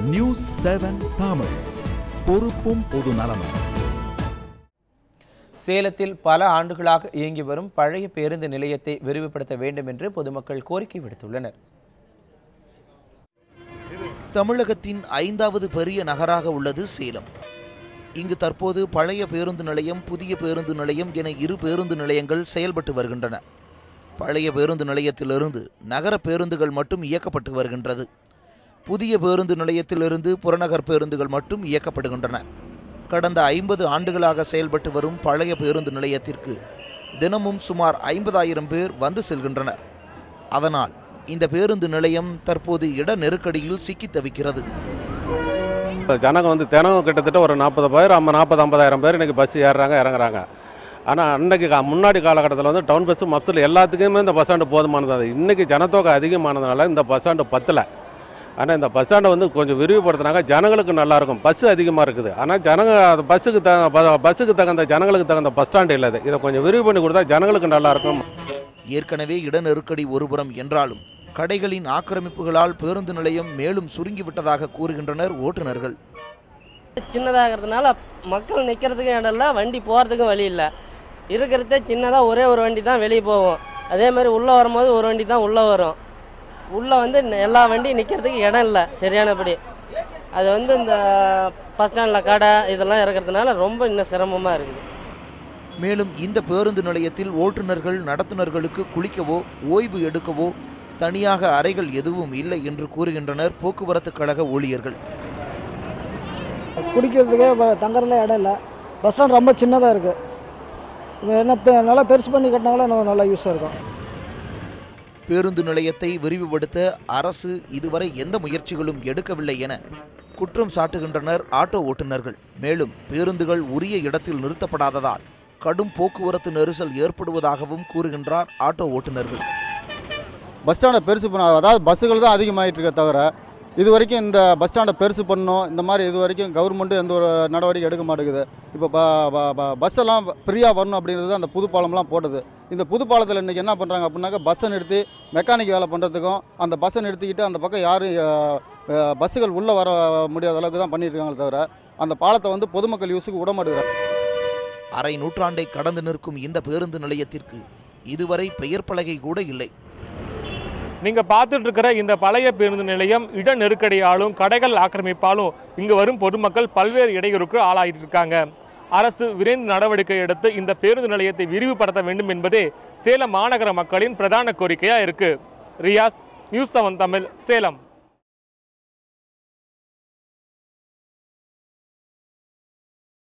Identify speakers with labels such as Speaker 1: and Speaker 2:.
Speaker 1: News seven Tamil பொறுப்பும் பொது நலமும்
Speaker 2: சேலத்தில் பல ஆண்டுகளாக இயங்கி வரும் பழைய பேருந்து நிலையத்தை விரிவுபடுத்த வேண்டும் என்று பொதுமக்கள் கோரிக்கை விடுத்துள்ளனர்
Speaker 3: தமிழகத்தின் ஐந்தாவது பெரிய நகராக உள்ளது சேலம் இங்கு தற்போது பழைய பேருந்து நிலையம் புதிய பேருந்து நிலையம் என இரு பேருந்து நிலையங்கள் செயல்பட்டு வருகின்றன பழைய பேருந்து நிலையத்திலிருந்து நகர பேருந்துகள் மட்டும் இயக்கப்பட்டு வருகின்றது புதிய பேருந்து நிலையத்திலிருந்து புறநகர் பேருந்துகள் மட்டும் இயக்கப்படுகின்றன கடந்த ஐம்பது ஆண்டுகளாக செயல்பட்டு வரும் பழைய பேருந்து நிலையத்திற்கு தினமும் சுமார் ஐம்பதாயிரம் பேர் வந்து செல்கின்றனர் அதனால் இந்த பேருந்து நிலையம் தற்போது இட நெருக்கடியில் சிக்கித் தவிக்கிறது
Speaker 4: ஜனங்க வந்து தினம் கிட்டத்தட்ட ஒரு நாற்பது பேர் ஐம்பது நாற்பது ஐம்பதாயிரம் பேர் இன்றைக்கி பஸ் ஏறுறாங்க இறங்குறாங்க ஆனால் அன்றைக்கி கா- முன்னாடி காலகட்டத்தில் வந்து டவுன் பஸ்ஸு மப்ஸில் எல்லாத்துக்குமே இந்த பஸ் ஸ்டாண்டு போதுமானது அது இன்றைக்கி ஜனத்தொகை அதிகமானதுனால இந்த பஸ் ஸ்டாண்டு பத்தலை ஆனால் இந்த பஸ் ஸ்டாண்டை வந்து கொஞ்சம் விரிவுபடுத்தினாங்க ஜனங்களுக்கு நல்லாயிருக்கும் பஸ்ஸு அதிகமாக இருக்குது ஆனால் ஜனங்க அது பஸ்ஸுக்கு த ப- பஸ்ஸுக்கு தகுந்த ஜனங்களுக்கு தகுந்த பஸ் ஸ்டாண்டு இல்லை இது. இதை கொஞ்சம் விரிவு பண்ணி கொடுத்தா ஜனங்களுக்கு நல்லாயிருக்கும்
Speaker 3: ஏற்கனவே இட நெருக்கடி ஒருபுறம் என்றாலும் கடைகளின் ஆக்கிரமிப்புகளால் பேருந்து நிலையம் மேலும் சுருங்கிவிட்டதாக கூறுகின்றனர் ஓட்டுநர்கள்
Speaker 5: சின்னதாகிறதுனால மக்கள் நிற்கிறதுக்கும் இடம் இல்லை வண்டி போகிறதுக்கும் வழி இல்லை இருக்கிறதே சின்னதாக ஒரே ஒரு வண்டி தான் வெளியே போகும் அதே மாதிரி உள்ளே வரும்போது ஒரு வண்டி தான் உள்ளே வரும் உள்ளே வந்து ந- எல்லா வண்டியும் நிற்கிறதுக்கு இடம் இல்லை சரியானபடி அது வந்து இந்த பஸ் ஸ்டாண்டில் கடை இதெல்லாம் இருக்கிறதுனால ரொம்ப இன்னும் சிரமமாக இருக்குது
Speaker 3: மேலும் இந்த பேருந்து நிலையத்தில் ஓட்டுநர்கள் நடத்துனர்களுக்கு குளிக்கவோ ஓய்வு எடுக்கவோ தனியாக அறைகள் எதுவும் இல்லை என்று கூறுகின்றனர் போக்குவரத்து கழக ஊழியர்கள்
Speaker 6: குடிக்கிறதுக்கே வ- தங்கறதுல இடம் இல்லை பஸ் ஸ்டாண்ட் ரொம்ப சின்னதாக இருக்குது என்ன பெ- நல்லா பெருசு பண்ணி கட்டினாங்களா இன்னும் நல்லா யூஸாக இருக்கும்
Speaker 3: பேருந்து நிலையத்தை விரிவுபடுத்த அரசு இதுவரை எந்த முயற்சிகளும் எடுக்கவில்லை என குற்றம் சாட்டுகின்றனர் ஆட்டோ ஓட்டுநர்கள் மேலும் பேருந்துகள் உரிய இடத்தில் நிறுத்தப்படாததால் கடும் போக்குவரத்து நெரிசல் ஏற்படுவதாகவும் கூறுகின்றார் ஆட்டோ ஓட்டுநர்கள்
Speaker 7: பஸ் ஸ்டாண்டை பெருசு பண்ண அதாவது பஸ்ஸுகள் தான் அதிகமாகிட்டு இருக்க தவிர இது வரைக்கும் இந்த பஸ் ஸ்டாண்டை பெருசு பண்ணணும் இந்த மாதிரி இது வரைக்கும் கவர்மெண்ட்டு எந்த ஒரு நடவடிக்கை எடுக்க மாட்டேங்குது இப்போ ப ப- ப- பஸ் எல்லாம் ஃப்ரீயாக வரணும் அப்படின்றது அந்த புது பாலம்லாம் போட்டது இந்த புது பாலத்தில் இன்றைக்கி என்ன பண்ணுறாங்க அப்படின்னாக்கா பஸ்ஸை நிறுத்தி மெக்கானிக் வேலை பண்ணுறதுக்கும் அந்த பஸ்ஸை நிறுத்திக்கிட்டு அந்த பக்கம் யாரும் அஹ், அஹ், பஸ்ஸுகள் உள்ளே வர முடியாத அளவுக்கு தான் பண்ணிட்டு இருக்காங்களே தவிர அந்த பாலத்தை வந்து பொதுமக்கள் யூஸுக்கு விட மாட்டேங்கிறாங்க
Speaker 3: அரை நூற்றாண்டை கடந்து நிற்கும் இந்த பேருந்து நிலையத்திற்கு இதுவரை பெயர் பலகை கூட இல்லை
Speaker 8: நீங்க பார்த்துட்டு இருக்கிற இந்த பழைய பேருந்து நிலையம் இட நெருக்கடியாலும் கடைகள் ஆக்கிரமிப்பாலும் இங்கு வரும் பொதுமக்கள் பல்வேறு இடையூறுக்கு ஆளாகிட்டு இருக்காங்க அரசு விரைந்து நடவடிக்கை எடுத்து இந்த பேருந்து நிலையத்தை விரிவுபடுத்த வேண்டும் என்பதே சேலம் மாநகர மக்களின் பிரதான கோரிக்கையா இருக்கு ரியாஸ் நியூஸ் செவன் தமிழ் சேலம்